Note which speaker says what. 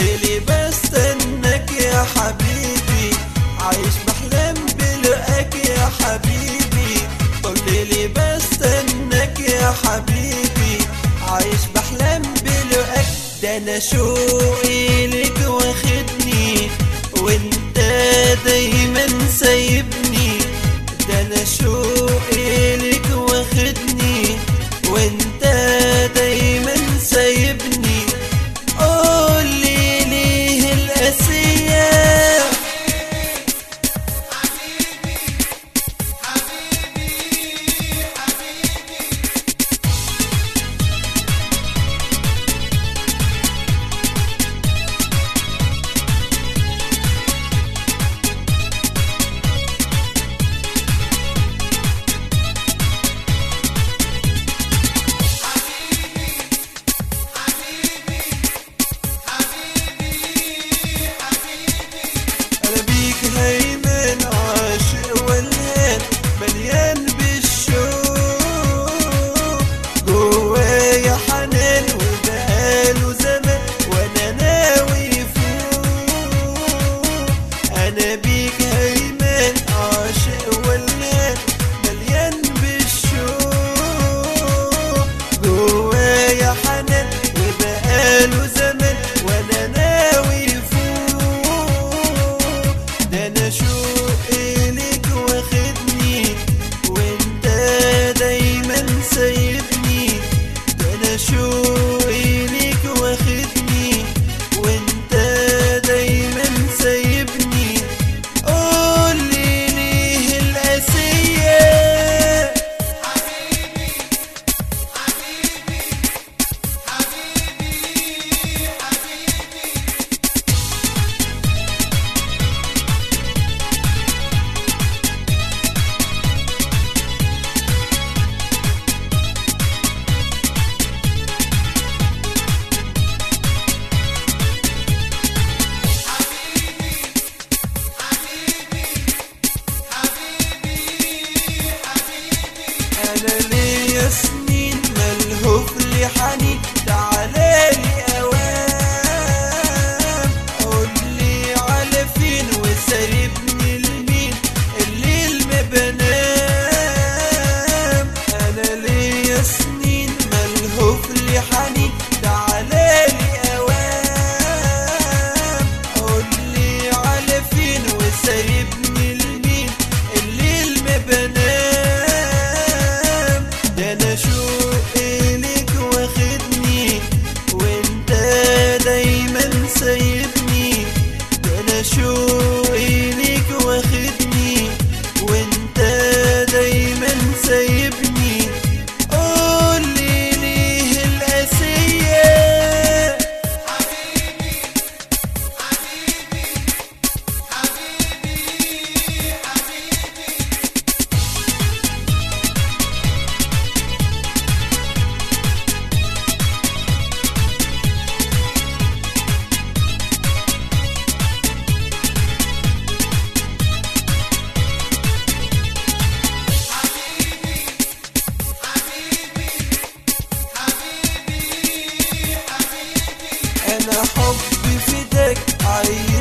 Speaker 1: لي بستناك يا حبيبي عايش بحلم بلقاك يا حبيبي طول لي بستناك يا حبيبي عايش بحلم بلقاك ده انا شوقي لك واخدني وانت دايما سايبني ده انا شوقي لك واخدني وانت دايما سايبني قولي ليه القاسية انا بيك هيمن عاشق والهان مليان بالشوق جوايا حنان وبقاله زمان وانا ناوي يفوق انا بيك هيمن عاشق والهان مليان بالشوق جوايا حنان وبقاله زمان وانا ناوي يفوق ده انا شوقي ليك واخدني وانت دايما سايبني ده انا شوقي ليك واخدني وانت دايما سايبني قولي ليه القاسيه انا ليا سنين ملهوف لي حنين تعالالي اوام قولي على فين وسايبني لمين الليل ما بنام انا ليا سنين ملهوف لي حنين تعالالي اوام قولي على فين وسايبني لمين الليل ما بنام ده انا شوقي ليك واخدني وانت دايما سايبني ده انا شوقي ليك واخدني وانت دايما سايبني قولي ليه القاسيه انا حبي فداك عايش